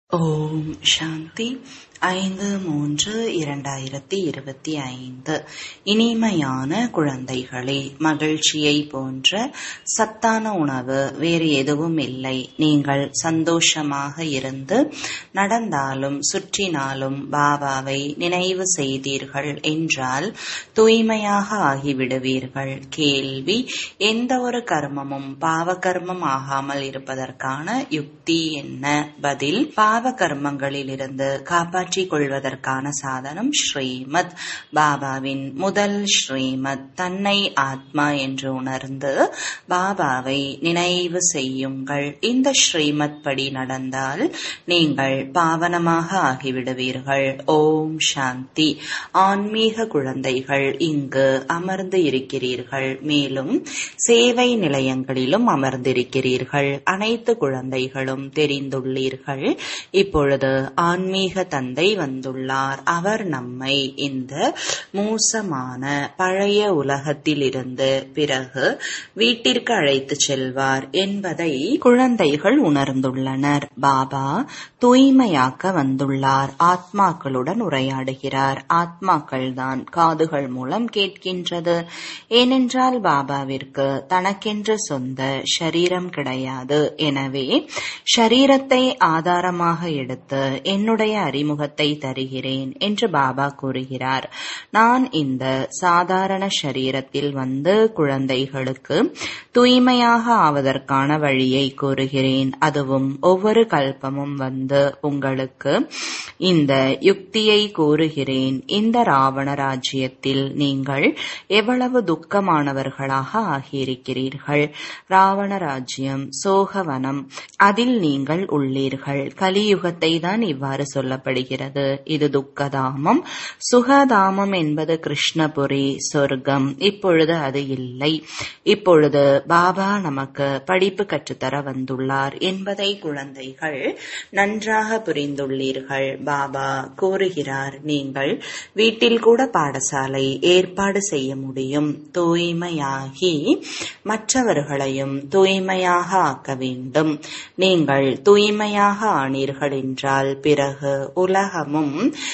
ஓம் சாந்தி ஐந்து மூன்று இரண்டாயிரத்தி இருபத்தி ஐந்து இனிமையான குழந்தைகளே மகிழ்ச்சியை போன்ற சத்தான உணவு வேறு எதுவும் இல்லை நீங்கள் சந்தோஷமாக இருந்து நடந்தாலும் சுற்றினாலும் பாபாவை நினைவு செய்தீர்கள் என்றால் தூய்மையாக ஆகிவிடுவீர்கள் கேள்வி எந்த ஒரு கர்மமும் பாவ கர்மம் ஆகாமல் இருப்பதற்கான யுக்தி என்ன பதில் பாவ கர்மங்களிலிருந்து காப்பாற்றிக் கொள்வதற்கான சாதனம் ஸ்ரீமத் பாபாவின் முதல் ஸ்ரீமத் தன்னை ஆத்மா என்று உணர்ந்து பாபாவை நினைவு செய்யுங்கள் இந்த ஸ்ரீமத் படி நடந்தால் நீங்கள் பாவனமாக ஆகிவிடுவீர்கள் ஓம் சாந்தி ஆன்மீக குழந்தைகள் இங்கு அமர்ந்து இருக்கிறீர்கள் மேலும் சேவை நிலையங்களிலும் அமர்ந்திருக்கிறீர்கள் அனைத்து குழந்தைகளும் தெரிந்துள்ளீர்கள் இப்பொழுது ஆன்மீக தந்தை வந்துள்ளார் அவர் நம்மை இந்த மோசமான பழைய உலகத்திலிருந்து பிறகு வீட்டிற்கு அழைத்து செல்வார் என்பதை குழந்தைகள் உணர்ந்துள்ளனர் பாபா தூய்மையாக்க வந்துள்ளார் ஆத்மாக்களுடன் உரையாடுகிறார் ஆத்மாக்கள் தான் காதுகள் மூலம் கேட்கின்றது ஏனென்றால் பாபாவிற்கு தனக்கென்று சொந்த ஷரீரம் கிடையாது எனவே ஷரீரத்தை ஆதாரமாக எடுத்து என்னுடைய அறிமுகத்தை தருகிறேன் என்று பாபா கூறுகிறார் நான் இந்த சாதாரண ஷரீரத்தில் வந்து குழந்தைகளுக்கு தூய்மையாக ஆவதற்கான வழியை கூறுகிறேன் அதுவும் ஒவ்வொரு கல்பமும் வந்து உங்களுக்கு இந்த யுக்தியை கூறுகிறேன் இந்த ராவண ராஜ்யத்தில் நீங்கள் எவ்வளவு துக்கமானவர்களாக ஆகியிருக்கிறீர்கள் ராவண ராஜ்யம் சோகவனம் அதில் நீங்கள் உள்ளீர்கள் கலியுகத்தை தான் இவ்வாறு சொல்லப்படுகிறது இது துக்கதாமம் சுகதாமம் என்பது கிருஷ்ணபுரி சொர்க்கம் இப்பொழுது அது இல்லை இப்பொழுது பாபா நமக்கு படிப்பு கற்றுத்தர வந்துள்ளார் என்பதை குழந்தைகள் நன்றாக புரிந்துள்ளீர்கள் பாபா கூறுகிறார் நீங்கள் வீட்டில் கூட பாடசாலை ஏற்பாடு செய்ய முடியும் தூய்மையாகி மற்றவர்களையும் தூய்மையாக ஆக்க வேண்டும் நீங்கள் தூய்மையாக ஆனீர்கள் என்றால் பிறகு உலகமும்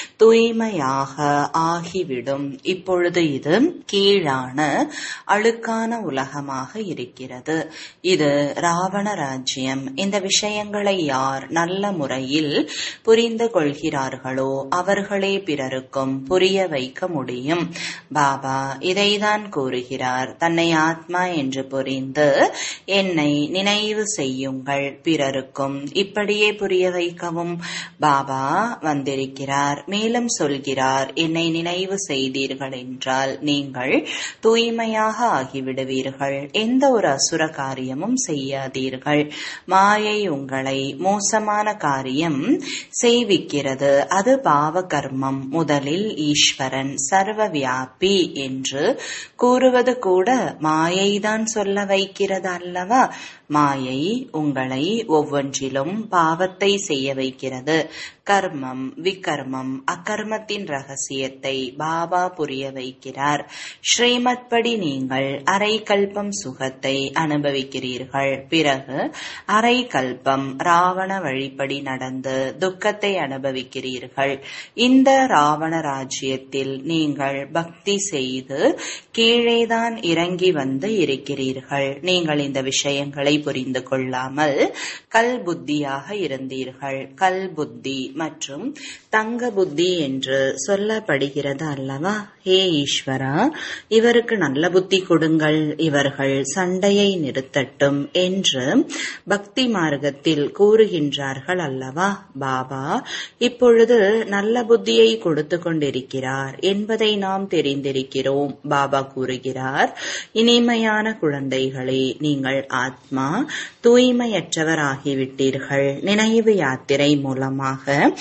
தூய்மையாக ஆகிவிடும் இப்பொழுது இது கீழான அழுக்கான உலகமாக இருக்கிறது இது ராவண ராஜ்யம் இந்த விஷயங்களை யார் நல்ல முறையில் புரிந்து கொள்கிறார்களோ அவர்களே பிறருக்கும் புரிய வைக்க முடியும் பாபா இதைதான் கூறுகிறார் தன்னை ஆத்மா என்று புரிந்து என்னை நினைவு செய்யுங்கள் பிறருக்கும் இப்படியே புரிய வைக்கவும் பாபா வந்திருக்கிறார் மேலும் சொல்கிறார் என்னை நினைவு செய்தீர்கள் என்றால் நீங்கள் தூய்மையாக ஆகிவிடுவீர்கள் எந்த ஒரு அசுர காரியமும் செய்யாதீர்கள் மாயை உங்களை மோசமான காரியம் செய்விக்கிறது அது பாவ கர்மம் முதலில் ஈஸ்வரன் சர்வ வியாபி என்று கூறுவது கூட மாயைதான் சொல்ல வைக்கிறது அல்லவா மாயை உங்களை ஒவ்வொன்றிலும் பாவத்தை செய்ய வைக்கிறது கர்மம் விகர்மம் அக்கர்மத்தின் ரகசியத்தை பாபா புரிய வைக்கிறார் ஸ்ரீமத் படி நீங்கள் அரை கல்பம் சுகத்தை அனுபவிக்கிறீர்கள் பிறகு அரை கல்பம் ராவண வழிப்படி நடந்து துக்கத்தை அனுபவிக்கிறீர்கள் இந்த ராவண ராஜ்யத்தில் நீங்கள் பக்தி செய்து கீழேதான் இறங்கி வந்து இருக்கிறீர்கள் நீங்கள் இந்த விஷயங்களை புரிந்து கொள்ளாமல் கல் புத்தியாக இருந்தீர்கள் கல் புத்தி மற்றும் தங்க புத்தி என்று சொல்லப்படுகிறது அல்லவா ஹே ஈஸ்வரா இவருக்கு நல்ல புத்தி கொடுங்கள் இவர்கள் சண்டையை நிறுத்தட்டும் என்று பக்தி மார்க்கத்தில் கூறுகின்றார்கள் அல்லவா பாபா இப்பொழுது நல்ல புத்தியை கொடுத்து கொண்டிருக்கிறார் என்பதை நாம் தெரிந்திருக்கிறோம் பாபா கூறுகிறார் இனிமையான குழந்தைகளே நீங்கள் ஆத்மா தூய்மையற்றவர் ஆகிவிட்டீர்கள் நினைவு யாத்திரை மூலமாக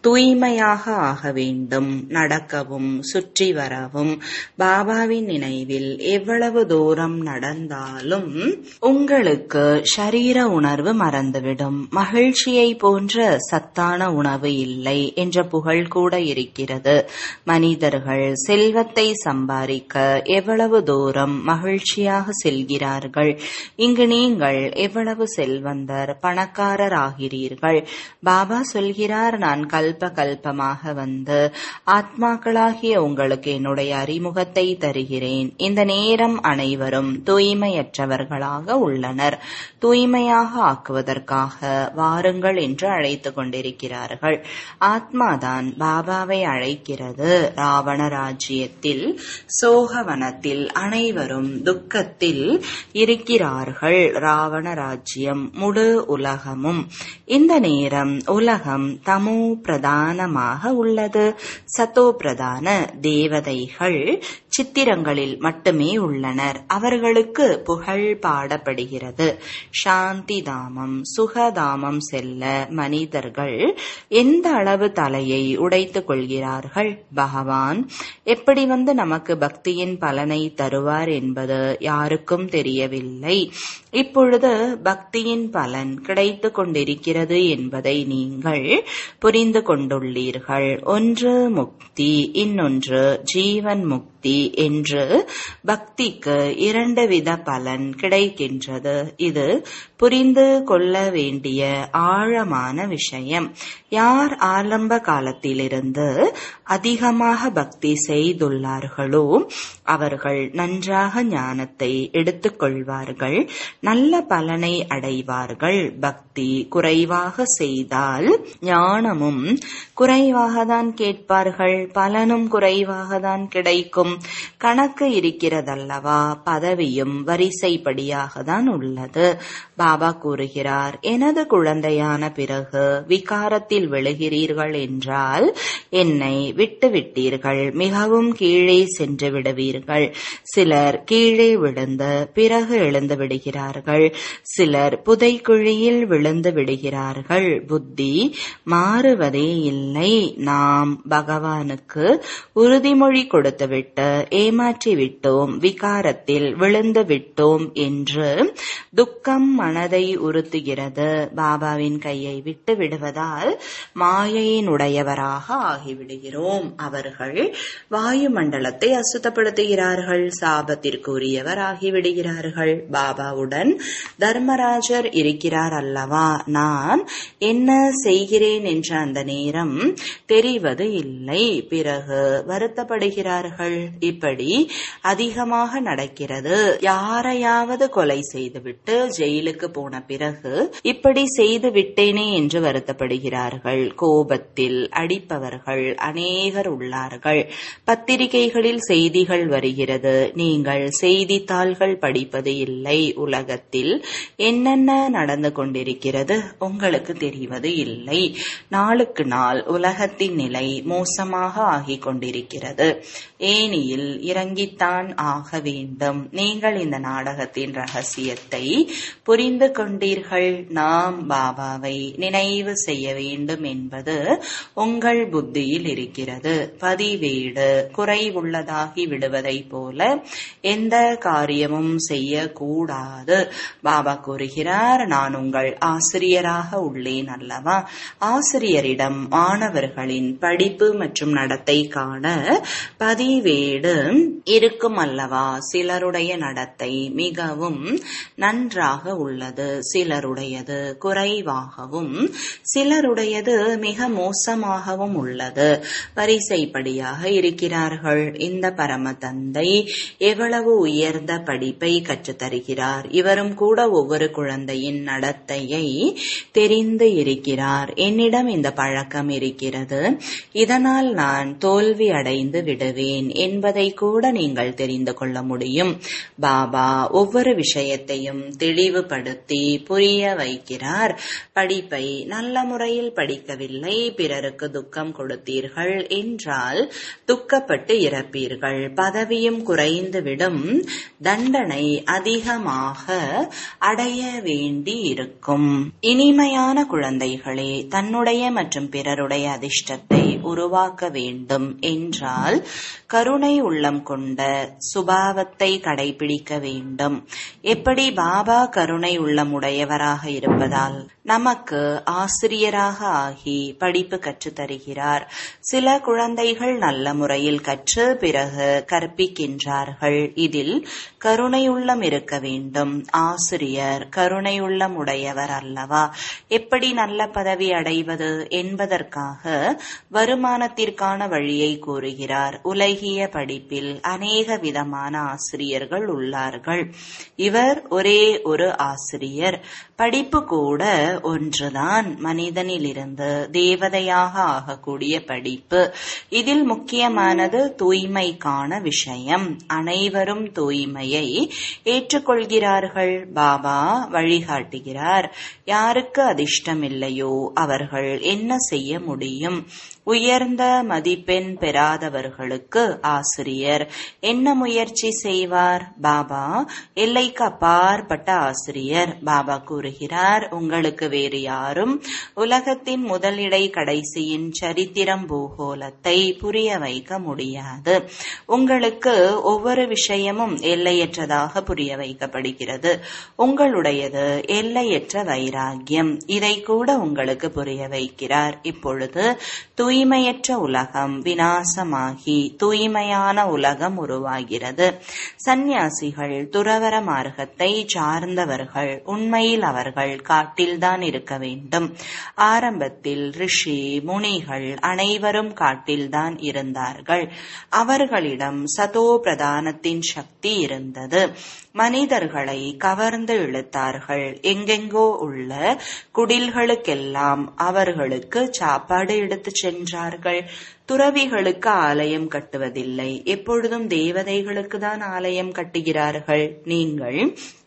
தூய்மையாக ஆக வேண்டும் நடக்கவும் சுற்றி வரவும் பாபாவின் நினைவில் எவ்வளவு தூரம் நடந்தாலும் உங்களுக்கு ஷரீர உணர்வு மறந்துவிடும் மகிழ்ச்சியை போன்ற சத்தான உணவு இல்லை என்ற புகழ் கூட இருக்கிறது மனிதர்கள் செல்வத்தை சம்பாதிக்க எவ்வளவு தூரம் மகிழ்ச்சியாக செல்கிறார்கள் இங்கு நீங்கள் எவ்வளவு செல்வந்தர் பணக்காரர் ஆகிறீர்கள் பாபா சொல்கிறார் நான் கல்ப கல்பமாக வந்து ஆத்மாக்களாகிய உங்களுக்கு என்னுடைய அறிமுகத்தை தருகிறேன் இந்த நேரம் அனைவரும் தூய்மையற்றவர்களாக உள்ளனர் தூய்மையாக ஆக்குவதற்காக வாருங்கள் என்று அழைத்துக் கொண்டிருக்கிறார்கள் ஆத்மாதான் பாபாவை அழைக்கிறது ராவண ராஜ்யத்தில் சோகவனத்தில் அனைவரும் துக்கத்தில் இருக்கிறார்கள் ராவண ராஜ்யம் முழு உலகமும் இந்த நேரம் உலகம் தமோ பிரதானமாக உள்ளது சத்தோ பிரதான தேவதைகள் சித்திரங்களில் மட்டுமே உள்ளனர் அவர்களுக்கு புகழ் பாடப்படுகிறது சாந்தி தாமம் சுகதாமம் செல்ல மனிதர்கள் எந்த அளவு தலையை உடைத்துக் கொள்கிறார்கள் பகவான் எப்படி வந்து நமக்கு பக்தியின் பலனை தருவார் என்பது யாருக்கும் தெரியவில்லை இப்பொழுது பக்தியின் பலன் கிடைத்துக் கொண்டிருக்கிறது என்பதை நீங்கள் புரிந்து கொண்டுள்ளீர்கள் ஒன்று முக்தி இன்னொன்று ஜீவன் முக்தி என்று பக்திக்கு இரண்டு வித பலன் கிடைக்கின்றது இது புரிந்து கொள்ள வேண்டிய ஆழமான விஷயம் யார் ஆரம்ப காலத்திலிருந்து அதிகமாக பக்தி செய்துள்ளார்களோ அவர்கள் நன்றாக ஞானத்தை எடுத்துக்கொள்வார்கள் நல்ல பலனை அடைவார்கள் பக்தி குறைவாக செய்தால் ஞானமும் குறைவாக தான் கேட்பார்கள் பலனும் குறைவாக தான் கிடைக்கும் கணக்கு இருக்கிறதல்லவா பதவியும் வரிசைப்படியாக தான் உள்ளது பாபா கூறுகிறார் எனது குழந்தையான பிறகு விகாரத்தில் விழுகிறீர்கள் என்றால் என்னை விட்டு விட்டீர்கள் மிகவும் கீழே சென்று விடுவீர்கள் சிலர் கீழே விழுந்து பிறகு எழுந்து விடுகிறார்கள் சிலர் புதைக்குழியில் விழுந்து விடுகிறார்கள் புத்தி மாறுவதே இல்லை நாம் பகவானுக்கு உறுதிமொழி கொடுத்துவிட்டு ஏமாற்றி விட்டோம் விகாரத்தில் விழுந்து விட்டோம் என்று துக்கம் மனதை உறுத்துகிறது பாபாவின் கையை விட்டு விடுவதால் மாயையினுடையவராக ஆகிவிடுகிறோம் அவர்கள் வாயுமண்டலத்தை அசுத்தப்படுத்துகிறார்கள் சாபத்திற்குரியவர் ஆகிவிடுகிறார்கள் பாபாவுடன் தர்மராஜர் இருக்கிறார் அல்லவா நான் என்ன செய்கிறேன் என்ற அந்த நேரம் தெரிவது இல்லை பிறகு வருத்தப்படுகிறார்கள் இப்படி அதிகமாக நடக்கிறது யாரையாவது கொலை செய்துவிட்டு ஜெயிலுக்கு போன பிறகு இப்படி செய்து விட்டேனே என்று வருத்தப்படுகிறார்கள் கோபத்தில் அடிப்பவர்கள் அநேகர் உள்ளார்கள் பத்திரிகைகளில் செய்திகள் வருகிறது நீங்கள் செய்தித்தாள்கள் படிப்பது இல்லை உலகத்தில் என்னென்ன நடந்து கொண்டிருக்கிறது உங்களுக்கு தெரிவது இல்லை நாளுக்கு நாள் உலகத்தின் நிலை மோசமாக ஆகிக் கொண்டிருக்கிறது ஏனியில் இறங்கித்தான் ஆக வேண்டும் நீங்கள் இந்த நாடகத்தின் ரகசியத்தை புரிந்து கொண்டீர்கள் நாம் பாபாவை நினைவு செய்ய வேண்டும் என்பது உங்கள் புத்தியில் இருக்கிறது பதிவேடு குறைவுள்ளதாகி விடுவதை போல எந்த காரியமும் செய்யக்கூடாது பாபா கூறுகிறார் நான் உங்கள் ஆசிரியராக உள்ளேன் அல்லவா ஆசிரியரிடம் மாணவர்களின் படிப்பு மற்றும் நடத்தை காண பதிவேடு இருக்கும் அல்லவா சிலருடைய நடத்தை மிகவும் நன்றாக உள்ளது சிலருடையது குறைவாகவும் சிலருடையது மிக மோசமாகவும் உள்ளது வரிசைப்படியாக இருக்கிறார்கள் இந்த பரம தந்தை எவ்வளவு உயர்ந்த படிப்பை கற்றுத்தருகிறார் இவரும் கூட ஒவ்வொரு குழந்தையின் நடத்தையை தெரிந்து இருக்கிறார் என்னிடம் இந்த பழக்கம் இருக்கிறது இதனால் நான் தோல்வி அடைந்து விடுவேன் என் என்பதை கூட நீங்கள் தெரிந்து கொள்ள முடியும் பாபா ஒவ்வொரு விஷயத்தையும் தெளிவுபடுத்தி புரிய வைக்கிறார் படிப்பை நல்ல முறையில் படிக்கவில்லை பிறருக்கு துக்கம் கொடுத்தீர்கள் என்றால் துக்கப்பட்டு இறப்பீர்கள் பதவியும் குறைந்துவிடும் தண்டனை அதிகமாக அடைய வேண்டி இருக்கும் இனிமையான குழந்தைகளே தன்னுடைய மற்றும் பிறருடைய அதிர்ஷ்டத்தை உருவாக்க வேண்டும் என்றால் கருணை உள்ளம் கொண்ட சுபாவத்தை கடைபிடிக்க வேண்டும் எப்படி பாபா கருணை உள்ளமுடையவராக இருப்பதால் நமக்கு ஆசிரியராக ஆகி படிப்பு கற்றுத் தருகிறார் சில குழந்தைகள் நல்ல முறையில் கற்று பிறகு கற்பிக்கின்றார்கள் இதில் கருணையுள்ளம் இருக்க வேண்டும் ஆசிரியர் கருணையுள்ளம் உடையவர் அல்லவா எப்படி நல்ல பதவி அடைவது என்பதற்காக வருமானத்திற்கான வழியை கூறுகிறார் உலகிய படிப்பில் அநேக விதமான ஆசிரியர்கள் உள்ளார்கள் இவர் ஒரே ஒரு ஆசிரியர் படிப்பு கூட ஒன்றுதான் மனிதனிலிருந்து தேவதையாக ஆகக்கூடிய படிப்பு இதில் முக்கியமானது தூய்மைக்கான விஷயம் அனைவரும் தூய்மையை ஏற்றுக்கொள்கிறார்கள் பாபா வழிகாட்டுகிறார் யாருக்கு அதிர்ஷ்டம் இல்லையோ அவர்கள் என்ன செய்ய முடியும் உயர்ந்த மதிப்பெண் பெறாதவர்களுக்கு ஆசிரியர் என்ன முயற்சி செய்வார் பாபா எல்லைக்கு அப்பாற்பட்ட ஆசிரியர் பாபா கூறுகிறார் உங்களுக்கு வேறு யாரும் உலகத்தின் முதலிடை கடைசியின் சரித்திரம் பூகோளத்தை புரிய வைக்க முடியாது உங்களுக்கு ஒவ்வொரு விஷயமும் எல்லையற்றதாக புரிய வைக்கப்படுகிறது உங்களுடையது எல்லையற்ற வைராகியம் இதை கூட உங்களுக்கு புரிய வைக்கிறார் இப்பொழுது தூய்மையற்ற உலகம் வினாசமாகி தூய்மையான உலகம் உருவாகிறது சந்நியாசிகள் துறவர மார்க்கத்தை சார்ந்தவர்கள் உண்மையில் அவர்கள் காட்டில்தான் இருக்க வேண்டும் ஆரம்பத்தில் ரிஷி முனிகள் அனைவரும் காட்டில்தான் இருந்தார்கள் அவர்களிடம் சதோ பிரதானத்தின் சக்தி இருந்தது மனிதர்களை கவர்ந்து இழுத்தார்கள் எங்கெங்கோ உள்ள குடில்களுக்கெல்லாம் அவர்களுக்கு சாப்பாடு எடுத்துச் சென்றார்கள் துறவிகளுக்கு ஆலயம் கட்டுவதில்லை எப்பொழுதும் தேவதைகளுக்கு தான் ஆலயம் கட்டுகிறார்கள் நீங்கள்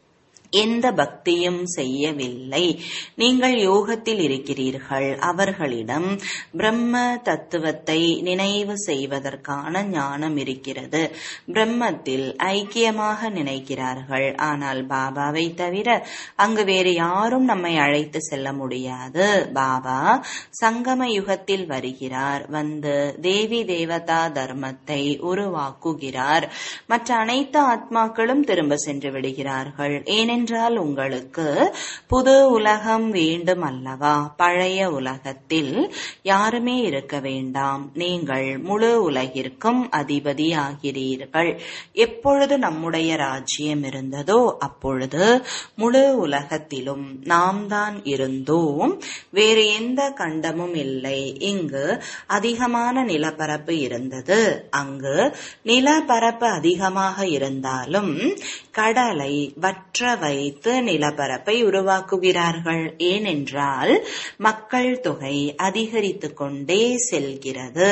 எந்த பக்தியும் செய்யவில்லை நீங்கள் யோகத்தில் இருக்கிறீர்கள் அவர்களிடம் பிரம்ம தத்துவத்தை நினைவு செய்வதற்கான ஞானம் இருக்கிறது பிரம்மத்தில் ஐக்கியமாக நினைக்கிறார்கள் ஆனால் பாபாவை தவிர அங்கு வேறு யாரும் நம்மை அழைத்து செல்ல முடியாது பாபா சங்கம யுகத்தில் வருகிறார் வந்து தேவி தேவதா தர்மத்தை உருவாக்குகிறார் மற்ற அனைத்து ஆத்மாக்களும் திரும்ப சென்று விடுகிறார்கள் ஏனென்றால் ஏனென்றால் உங்களுக்கு புது உலகம் வேண்டும் அல்லவா பழைய உலகத்தில் யாருமே இருக்க வேண்டாம் நீங்கள் முழு உலகிற்கும் அதிபதி ஆகிறீர்கள் எப்பொழுது நம்முடைய ராஜ்யம் இருந்ததோ அப்பொழுது முழு உலகத்திலும் நாம் தான் இருந்தோம் வேறு எந்த கண்டமும் இல்லை இங்கு அதிகமான நிலப்பரப்பு இருந்தது அங்கு நிலப்பரப்பு அதிகமாக இருந்தாலும் கடலை வற்ற வைத்து நிலப்பரப்பை உருவாக்குகிறார்கள் ஏனென்றால் மக்கள் தொகை அதிகரித்து கொண்டே செல்கிறது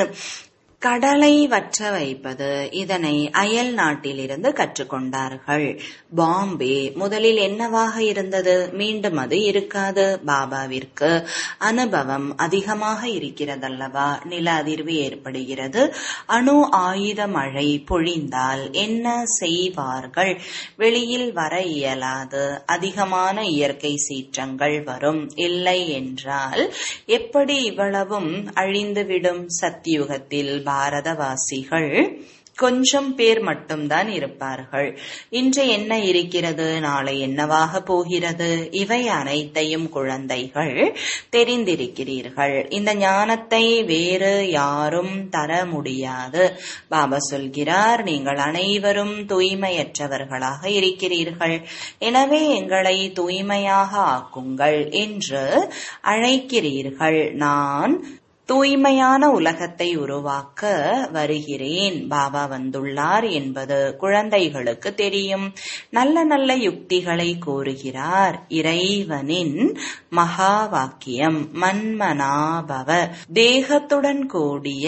கடலை வற்ற வைப்பது இதனை அயல் நாட்டிலிருந்து கற்றுக்கொண்டார்கள் பாம்பே முதலில் என்னவாக இருந்தது மீண்டும் அது இருக்காது பாபாவிற்கு அனுபவம் அதிகமாக இருக்கிறதல்லவா நில அதிர்வு ஏற்படுகிறது அணு ஆயுத மழை பொழிந்தால் என்ன செய்வார்கள் வெளியில் வர இயலாது அதிகமான இயற்கை சீற்றங்கள் வரும் இல்லை என்றால் எப்படி இவ்வளவும் அழிந்துவிடும் சத்தியுகத்தில் பாரதவாசிகள் கொஞ்சம் பேர் மட்டும்தான் இருப்பார்கள் இன்று என்ன இருக்கிறது நாளை என்னவாக போகிறது இவை அனைத்தையும் குழந்தைகள் தெரிந்திருக்கிறீர்கள் இந்த ஞானத்தை வேறு யாரும் தர முடியாது பாபா சொல்கிறார் நீங்கள் அனைவரும் தூய்மையற்றவர்களாக இருக்கிறீர்கள் எனவே எங்களை தூய்மையாக ஆக்குங்கள் என்று அழைக்கிறீர்கள் நான் தூய்மையான உலகத்தை உருவாக்க வருகிறேன் பாபா வந்துள்ளார் என்பது குழந்தைகளுக்கு தெரியும் நல்ல நல்ல யுக்திகளை கூறுகிறார் இறைவனின் மகா வாக்கியம் மன்மனாபவ தேகத்துடன் கூடிய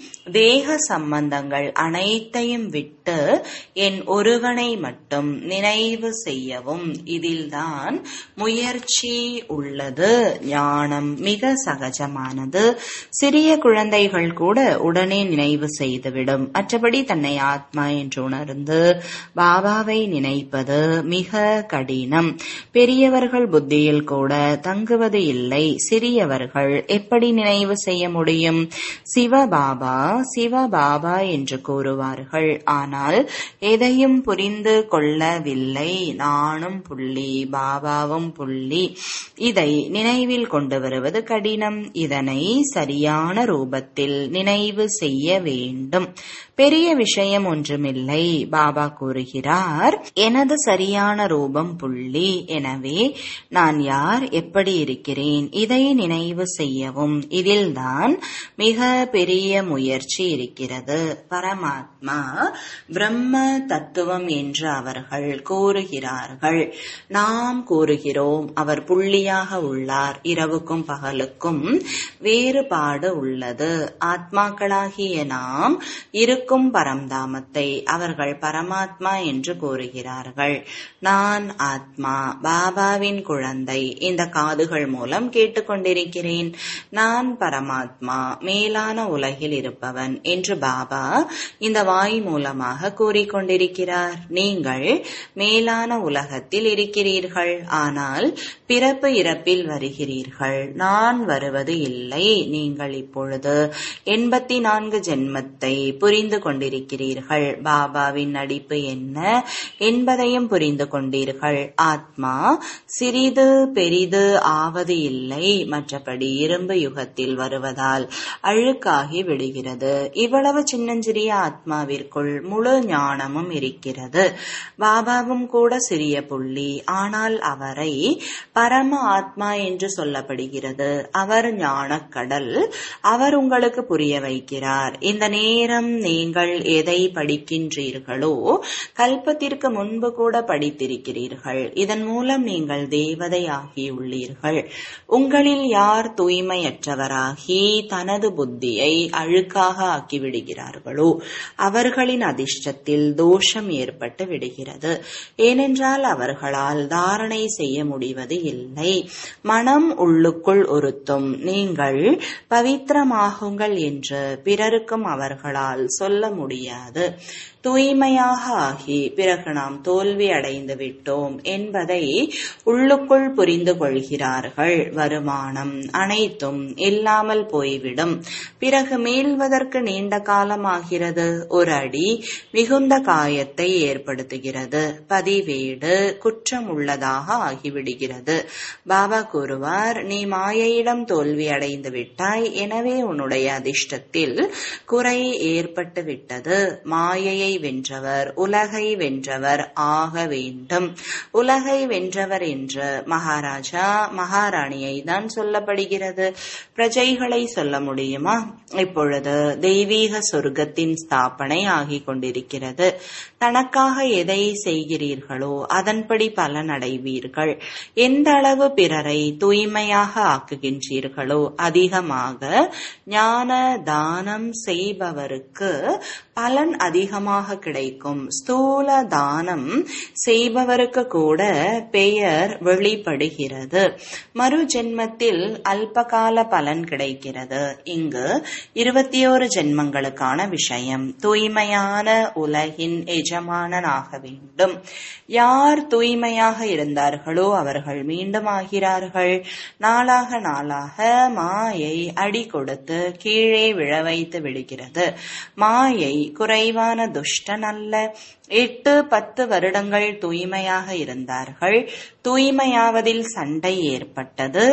தேக சம்பந்தங்கள் அனைத்தையும் விட்டு என் ஒருவனை மட்டும் நினைவு செய்யவும் இதில்தான் முயற்சி உள்ளது ஞானம் மிக சகஜமானது சிறிய குழந்தைகள் கூட உடனே நினைவு செய்துவிடும் மற்றபடி தன்னை ஆத்மா என்று உணர்ந்து பாபாவை நினைப்பது மிக கடினம் பெரியவர்கள் புத்தியில் கூட தங்குவது இல்லை சிறியவர்கள் எப்படி நினைவு செய்ய முடியும் சிவபாபா சிவபாபா என்று கூறுவார்கள் ஆனால் எதையும் புரிந்து கொள்ளவில்லை நானும் புள்ளி பாபாவும் புள்ளி இதை நினைவில் கொண்டு வருவது கடினம் இதனை சரியான ரூபத்தில் நினைவு செய்ய வேண்டும் பெரிய விஷயம் ஒன்றுமில்லை பாபா கூறுகிறார் எனது சரியான ரூபம் புள்ளி எனவே நான் யார் எப்படி இருக்கிறேன் இதை நினைவு செய்யவும் இதில்தான் மிக பெரிய முயற்சி இருக்கிறது பரமாத்மா பிரம்ம தத்துவம் என்று அவர்கள் கூறுகிறார்கள் நாம் கூறுகிறோம் அவர் புள்ளியாக உள்ளார் இரவுக்கும் பகலுக்கும் வேறுபாடு உள்ளது ஆத்மாக்களாகிய நாம் இருக்கும் பரம்தாமத்தை அவர்கள் பரமாத்மா என்று கூறுகிறார்கள் நான் ஆத்மா பாபாவின் குழந்தை இந்த காதுகள் மூலம் கேட்டுக்கொண்டிருக்கிறேன் நான் பரமாத்மா மேலான உலகில் இருப்பவன் என்று பாபா இந்த வாய் மூலமாக கூறிக்கொண்டிருக்கிறார் நீங்கள் மேலான உலகத்தில் இருக்கிறீர்கள் ஆனால் பிறப்பு இறப்பில் வருகிறீர்கள் நான் வருவது இல்லை நீங்கள் இப்பொழுது எண்பத்தி நான்கு ஜென்மத்தை புரிந்து கொண்டிருக்கிறீர்கள் பாபாவின் நடிப்பு என்ன என்பதையும் புரிந்து கொண்டீர்கள் ஆத்மா சிறிது பெரிது ஆவது இல்லை மற்றபடி இரும்பு யுகத்தில் வருவதால் அழுக்காகி விடுகிறது இவ்வளவு சின்னஞ்சிறிய ஆத்மாவிற்குள் முழு ஞானமும் இருக்கிறது பாபாவும் கூட சிறிய புள்ளி ஆனால் அவரை பரம ஆத்மா என்று சொல்லப்படுகிறது அவர் ஞானக்கடல் அவர் உங்களுக்கு புரிய வைக்கிறார் இந்த நேரம் நீங்கள் எதை படிக்கின்றீர்களோ கல்பத்திற்கு முன்பு கூட படித்திருக்கிறீர்கள் இதன் மூலம் நீங்கள் தேவதை ஆகியுள்ளீர்கள் உங்களில் யார் தூய்மையற்றவராகி தனது புத்தியை அழுக்காக ஆக்கிவிடுகிறார்களோ அவர்களின் அதிர்ஷ்டத்தில் தோஷம் ஏற்பட்டு விடுகிறது ஏனென்றால் அவர்களால் தாரணை செய்ய முடிவது இல்லை மனம் உள்ளுக்குள் ஒருத்தும் நீங்கள் பவித்திரமாகுங்கள் என்று பிறருக்கும் அவர்களால் சொல்ல முடியாது தூய்மையாக ஆகி பிறகு நாம் தோல்வி அடைந்து விட்டோம் என்பதை உள்ளுக்குள் புரிந்து கொள்கிறார்கள் வருமானம் அனைத்தும் இல்லாமல் போய்விடும் பிறகு மீள்வதற்கு நீண்ட காலம் ஆகிறது ஒரு அடி மிகுந்த காயத்தை ஏற்படுத்துகிறது பதிவேடு குற்றம் உள்ளதாக ஆகிவிடுகிறது பாபா கூறுவார் நீ மாயையிடம் தோல்வி அடைந்து விட்டாய் எனவே உன்னுடைய அதிர்ஷ்டத்தில் குறை ஏற்பட்டு விட்டது மாயையை வென்றவர் உலகை வென்றவர் ஆக வேண்டும் உலகை வென்றவர் என்று மகாராஜா மகாராணியை தான் சொல்லப்படுகிறது பிரஜைகளை சொல்ல முடியுமா இப்பொழுது தெய்வீக சொர்க்கத்தின் ஸ்தாபனை ஆகிக் கொண்டிருக்கிறது தனக்காக எதை செய்கிறீர்களோ அதன்படி பலன் அடைவீர்கள் எந்த அளவு பிறரை தூய்மையாக ஆக்குகின்றீர்களோ அதிகமாக ஞான தானம் செய்பவருக்கு பலன் அதிகமாக கிடைக்கும் ஸ்தூல தானம் செய்பவருக்கு கூட பெயர் வெளிப்படுகிறது மறு ஜென்மத்தில் அல்பகால பலன் கிடைக்கிறது இங்கு இருபத்தி ஓரு ஜென்மங்களுக்கான விஷயம் தூய்மையான உலகின் எஜமானனாக வேண்டும் யார் தூய்மையாக இருந்தார்களோ அவர்கள் மீண்டும் ஆகிறார்கள் நாளாக நாளாக மாயை அடி கொடுத்து கீழே விழ வைத்து விடுகிறது மாயை குறைவான துஷ்டன் அல்ல எட்டு பத்து வருடங்கள் தூய்மையாக இருந்தார்கள் தூய்மையாவதில் சண்டை ஏற்பட்டது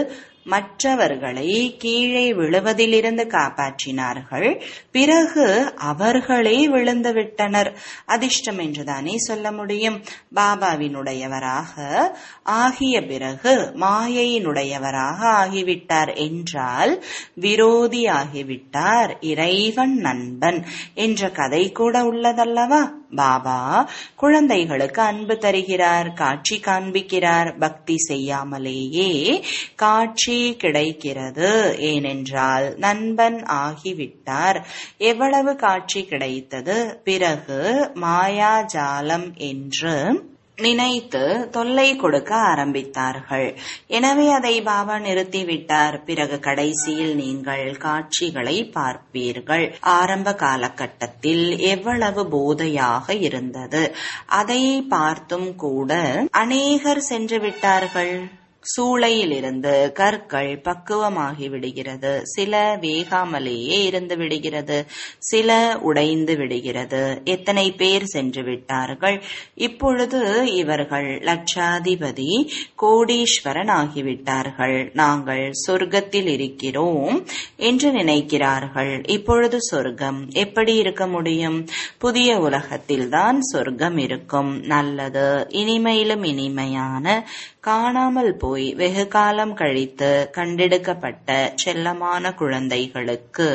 மற்றவர்களை கீழே விழுவதிலிருந்து காப்பாற்றினார்கள் பிறகு அவர்களே விழுந்து விட்டனர் அதிர்ஷ்டம் என்றுதானே சொல்ல முடியும் பாபாவினுடையவராக ஆகிய பிறகு மாயையினுடையவராக ஆகிவிட்டார் என்றால் விரோதி ஆகிவிட்டார் இறைவன் நண்பன் என்ற கதை கூட உள்ளதல்லவா பாபா குழந்தைகளுக்கு அன்பு தருகிறார் காட்சி காண்பிக்கிறார் பக்தி செய்யாமலேயே காட்சி கிடைக்கிறது ஏனென்றால் நண்பன் ஆகிவிட்டார் எவ்வளவு காட்சி கிடைத்தது பிறகு மாயாஜாலம் என்று நினைத்து தொல்லை கொடுக்க ஆரம்பித்தார்கள் எனவே அதை பாபா நிறுத்திவிட்டார் பிறகு கடைசியில் நீங்கள் காட்சிகளை பார்ப்பீர்கள் ஆரம்ப காலகட்டத்தில் எவ்வளவு போதையாக இருந்தது அதை பார்த்தும் கூட அநேகர் சென்று விட்டார்கள் சூளையிலிருந்து கற்கள் பக்குவமாகி விடுகிறது சில வேகாமலேயே இருந்து விடுகிறது சில உடைந்து விடுகிறது எத்தனை பேர் சென்று விட்டார்கள் இப்பொழுது இவர்கள் லட்சாதிபதி கோடீஸ்வரன் ஆகிவிட்டார்கள் நாங்கள் சொர்க்கத்தில் இருக்கிறோம் என்று நினைக்கிறார்கள் இப்பொழுது சொர்க்கம் எப்படி இருக்க முடியும் புதிய உலகத்தில்தான் சொர்க்கம் இருக்கும் நல்லது இனிமையிலும் இனிமையான காணாமல் போய் வெகு காலம் கழித்து கண்டெடுக்கப்பட்ட செல்லமான குழந்தைகளுக்கு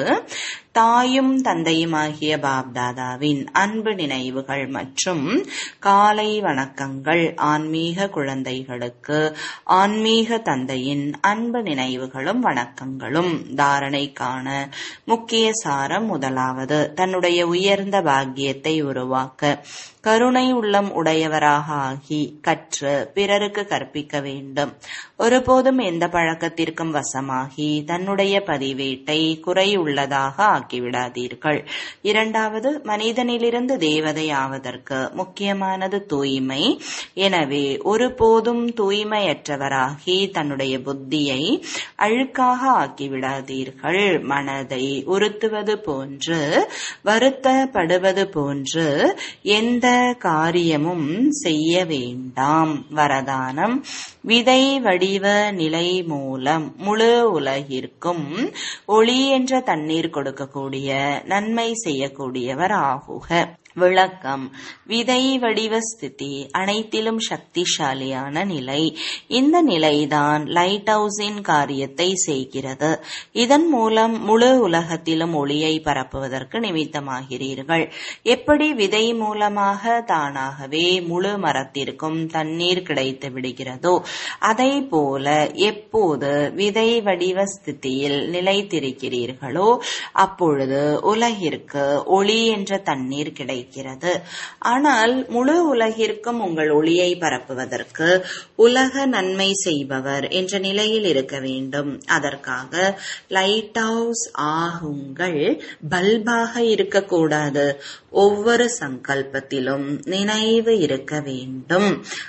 தாயும் தந்தையுமாகிய பாப்தாதாவின் அன்பு நினைவுகள் மற்றும் காலை வணக்கங்கள் ஆன்மீக குழந்தைகளுக்கு ஆன்மீக தந்தையின் அன்பு நினைவுகளும் வணக்கங்களும் தாரணைக்கான முக்கிய சாரம் முதலாவது தன்னுடைய உயர்ந்த பாக்கியத்தை உருவாக்க கருணை உள்ளம் உடையவராக ஆகி கற்று பிறருக்கு கற்பிக்க வேண்டும் ஒருபோதும் எந்த பழக்கத்திற்கும் வசமாகி தன்னுடைய பதிவேட்டை குறையுள்ளதாக ஆக்கிவிடாதீர்கள் இரண்டாவது மனிதனிலிருந்து தேவதை ஆவதற்கு முக்கியமானது தூய்மை எனவே ஒருபோதும் தூய்மையற்றவராகி தன்னுடைய புத்தியை அழுக்காக ஆக்கிவிடாதீர்கள் மனதை உறுத்துவது போன்று வருத்தப்படுவது போன்று எந்த காரியமும் செய்ய வேண்டாம் வரதானம் விதை வடிவ நிலை மூலம் முழு உலகிற்கும் ஒளி என்ற தண்ணீர் கொடுக்கக்கூடிய நன்மை செய்யக்கூடியவர் ஆகுக விளக்கம் விதை வடிவ ஸ்திதி அனைத்திலும் சக்திசாலியான நிலை இந்த நிலைதான் லைட் ஹவுஸின் காரியத்தை செய்கிறது இதன் மூலம் முழு உலகத்திலும் ஒளியை பரப்புவதற்கு நிமித்தமாகிறீர்கள் எப்படி விதை மூலமாக தானாகவே முழு மரத்திற்கும் தண்ணீர் கிடைத்து விடுகிறதோ அதை போல எப்போது விதை வடிவ ஸ்திதியில் நிலைத்திருக்கிறீர்களோ அப்பொழுது உலகிற்கு ஒளி என்ற தண்ணீர் கிடை கிடைக்கிறது ஆனால் முழு உலகிற்கும் உங்கள் ஒளியை பரப்புவதற்கு உலக நன்மை செய்பவர் என்ற நிலையில் இருக்க வேண்டும் அதற்காக லைட் ஹவுஸ் ஆகுங்கள் பல்பாக இருக்கக்கூடாது ஒவ்வொரு சங்கல்பத்திலும் நினைவு இருக்க வேண்டும்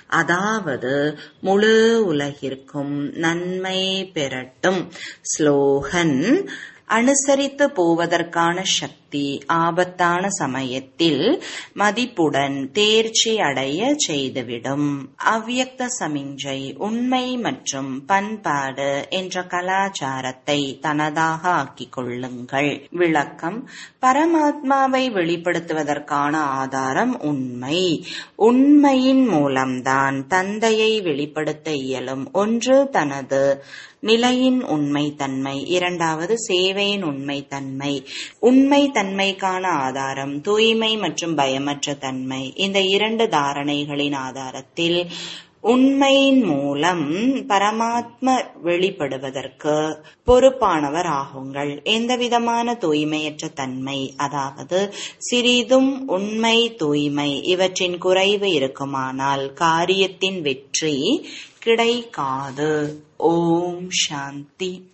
அதாவது முழு உலகிற்கும் நன்மை பெறட்டும் ஸ்லோகன் அனுசரித்து போவதற்கான சக்தி ஆபத்தான சமயத்தில் மதிப்புடன் தேர்ச்சி அடைய செய்துவிடும் அவ்யக்த சமிஞ்சை உண்மை மற்றும் பண்பாடு என்ற கலாச்சாரத்தை தனதாக ஆக்கிக் கொள்ளுங்கள் விளக்கம் பரமாத்மாவை வெளிப்படுத்துவதற்கான ஆதாரம் உண்மை உண்மையின் மூலம்தான் தந்தையை வெளிப்படுத்த இயலும் ஒன்று தனது நிலையின் உண்மைத்தன்மை இரண்டாவது சேவையின் உண்மைத்தன்மை உண்மை தன்மைக்கான ஆதாரம் தூய்மை மற்றும் பயமற்ற தன்மை இந்த இரண்டு தாரணைகளின் ஆதாரத்தில் உண்மையின் மூலம் பரமாத்ம வெளிப்படுவதற்கு பொறுப்பானவர் ஆகுங்கள் எந்தவிதமான தூய்மையற்ற தன்மை அதாவது சிறிதும் உண்மை தூய்மை இவற்றின் குறைவு இருக்குமானால் காரியத்தின் வெற்றி கிடைக்காது ஓம் சாந்தி